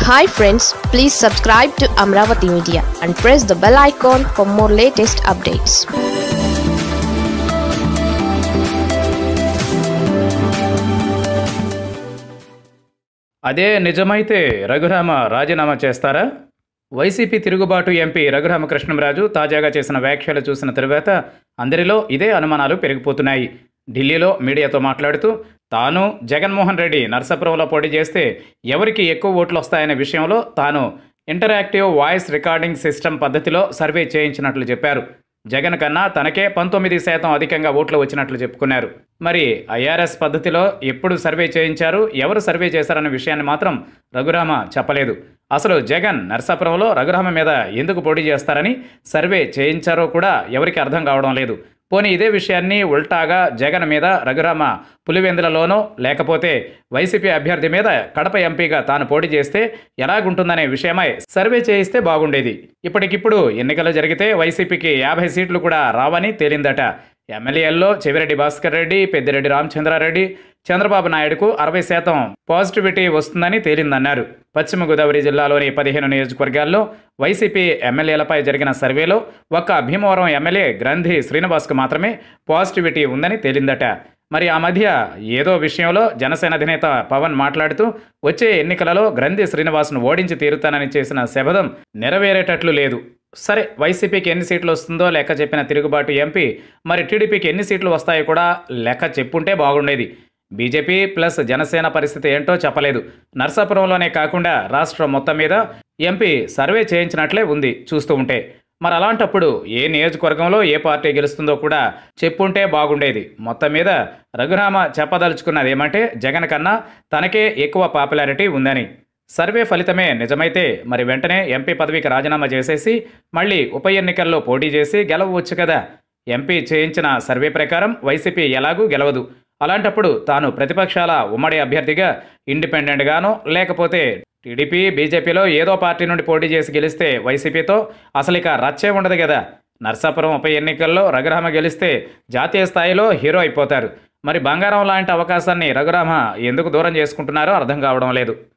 hi friends please subscribe to Amaravati media and press the bell icon for more latest updates అదే నిజమైతే రఘురామ రాజీనామా చేస్తారా YCP తిరుగుబాటు MP Raghurama Krishnam Raju తాజాగా చేసిన వ్యాఖ్యలు చూసిన తరువాత అందరిలో ఇదే అనుమానాలు పెరిగిపోతున్నాయి ఢిల్లీలో మీడియాతో మాట్లాడుతూ తాను జగన్మోహన్ రెడ్డి నర్సాపురంలో పోటీ చేస్తే ఎవరికి ఎక్కువ ఓట్లు వస్తాయనే విషయంలో తాను ఇంటరాక్టివ్ వాయిస్ రికార్డింగ్ సిస్టమ్ పద్ధతిలో సర్వే చేయించినట్లు చెప్పారు జగన్ కన్నా తనకే పంతొమ్మిది శాతం అధికంగా ఓట్లు వచ్చినట్లు చెప్పుకున్నారు మరి ఐఆర్ఎస్ పద్ధతిలో ఎప్పుడు సర్వే చేయించారు ఎవరు సర్వే చేశారన్న విషయాన్ని మాత్రం రఘురామ చెప్పలేదు అసలు జగన్ నర్సాపురంలో రఘురామ మీద ఎందుకు పోటీ చేస్తారని సర్వే చేయించారో కూడా ఎవరికి అర్థం కావడం లేదు పోనీ ఇదే విషయాన్ని ఉల్టాగా జగన్ మీద రఘురామ పులివెందులలోనో లేకపోతే వైసీపీ అభ్యర్థి మీద కడప ఎంపీగా తాను పోటీ చేస్తే ఎలాగుంటుందనే విషయమై సర్వే చేయిస్తే బాగుండేది ఇప్పటికిప్పుడు ఎన్నికలు జరిగితే వైసీపీకి యాభై సీట్లు కూడా రావని తేలిందట ఎమ్మెల్యేల్లో చెవిరెడ్డి భాస్కర్ రెడ్డి పెద్దిరెడ్డి రామచంద్రారెడ్డి చంద్రబాబు నాయుడుకు అరవై శాతం పాజిటివిటీ వస్తుందని తేలిందన్నారు పశ్చిమ గోదావరి జిల్లాలోని పదిహేను నియోజకవర్గాల్లో వైసీపీ ఎమ్మెల్యేలపై జరిగిన సర్వేలో ఒక్క భీమవరం ఎమ్మెల్యే గ్రంథి శ్రీనివాస్కు మాత్రమే పాజిటివిటీ ఉందని తేలిందట మరి ఆ మధ్య ఏదో విషయంలో జనసేన అధినేత పవన్ మాట్లాడుతూ వచ్చే ఎన్నికలలో గ్రంథి శ్రీనివాస్ను ఓడించి తీరుతానని చేసిన శపథం నెరవేరేటట్లు లేదు సరే వైసీపీకి ఎన్ని సీట్లు వస్తుందో లెక్క చెప్పిన తిరుగుబాటు ఎంపీ మరి టీడీపీకి ఎన్ని సీట్లు వస్తాయో కూడా లెక్క చెప్పుంటే బాగుండేది బీజేపీ ప్లస్ జనసేన పరిస్థితి ఏంటో చెప్పలేదు నర్సాపురంలోనే కాకుండా రాష్ట్రం మొత్తం మీద ఎంపీ సర్వే చేయించినట్లే ఉంది చూస్తూ ఉంటే మరి అలాంటప్పుడు ఏ నియోజకవర్గంలో ఏ పార్టీ గెలుస్తుందో కూడా చెప్పుంటే బాగుండేది మొత్తం మీద రఘురామ చెప్పదలుచుకున్నది ఏమంటే జగన్ కన్నా తనకే ఎక్కువ పాపులారిటీ ఉందని సర్వే ఫలితమే నిజమైతే మరి వెంటనే ఎంపీ పదవికి రాజీనామా చేసేసి మళ్ళీ ఉప ఎన్నికల్లో పోటీ చేసి గెలవచ్చు కదా ఎంపీ చేయించిన సర్వే ప్రకారం వైసీపీ ఎలాగూ గెలవదు అలాంటప్పుడు తాను ప్రతిపక్షాల ఉమ్మడి అభ్యర్థిగా ఇండిపెండెంట్గానో లేకపోతే టీడీపీ బీజేపీలో ఏదో పార్టీ నుండి పోటీ చేసి గెలిస్తే వైసీపీతో అసలు ఇక రచ్చే ఉండదు కదా నర్సాపురం ఉప ఎన్నికల్లో రఘురామ గెలిస్తే జాతీయ స్థాయిలో హీరో అయిపోతారు మరి బంగారం లాంటి అవకాశాన్ని రఘురామ ఎందుకు దూరం చేసుకుంటున్నారో అర్థం కావడం లేదు